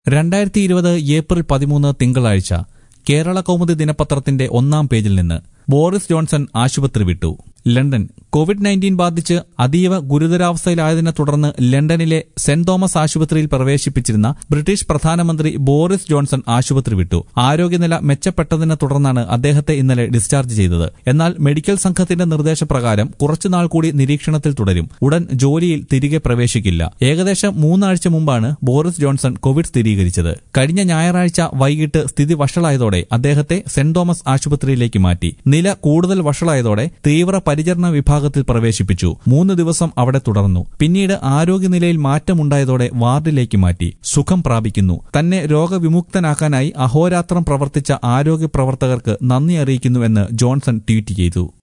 രണ്ടായിരത്തി ഇരുപത് ഏപ്രിൽ പതിമൂന്ന് തിങ്കളാഴ്ച കേരള കൗമുദി ദിനപത്രത്തിന്റെ ഒന്നാം പേജിൽ നിന്ന് ബോറിസ് ജോൺസൺ ആശുപത്രി വിട്ടു ലണ്ടൻ കോവിഡ് നയൻറ്റീൻ ബാധിച്ച് അതീവ ഗുരുതരാവസ്ഥയിലായതിനെ തുടർന്ന് ലണ്ടനിലെ സെന്റ് തോമസ് ആശുപത്രിയിൽ പ്രവേശിപ്പിച്ചിരുന്ന ബ്രിട്ടീഷ് പ്രധാനമന്ത്രി ബോറിസ് ജോൺസൺ ആശുപത്രി വിട്ടു ആരോഗ്യനില മെച്ചപ്പെട്ടതിനെ തുടർന്നാണ് അദ്ദേഹത്തെ ഇന്നലെ ഡിസ്ചാർജ് ചെയ്തത് എന്നാൽ മെഡിക്കൽ സംഘത്തിന്റെ നിർദ്ദേശപ്രകാരം കുറച്ചുനാൾ കൂടി നിരീക്ഷണത്തിൽ തുടരും ഉടൻ ജോലിയിൽ തിരികെ പ്രവേശിക്കില്ല ഏകദേശം മൂന്നാഴ്ച മുമ്പാണ് ബോറിസ് ജോൺസൺ കോവിഡ് സ്ഥിരീകരിച്ചത് കഴിഞ്ഞ ഞായറാഴ്ച വൈകിട്ട് സ്ഥിതി വഷളായതോടെ അദ്ദേഹത്തെ സെന്റ് തോമസ് ആശുപത്രിയിലേക്ക് മാറ്റി നില കൂടുതൽ വഷളായതോടെ തീവ്ര പരിചരണ വിഭാഗത്തിൽ പ്രവേശിപ്പിച്ചു മൂന്ന് ദിവസം അവിടെ തുടർന്നു പിന്നീട് ആരോഗ്യനിലയിൽ മാറ്റമുണ്ടായതോടെ വാർഡിലേക്ക് മാറ്റി സുഖം പ്രാപിക്കുന്നു തന്നെ രോഗവിമുക്തനാക്കാനായി അഹോരാത്രം പ്രവർത്തിച്ച ആരോഗ്യ പ്രവർത്തകർക്ക് നന്ദി അറിയിക്കുന്നുവെന്ന് ജോൺസൺ ട്വീറ്റ് ചെയ്തു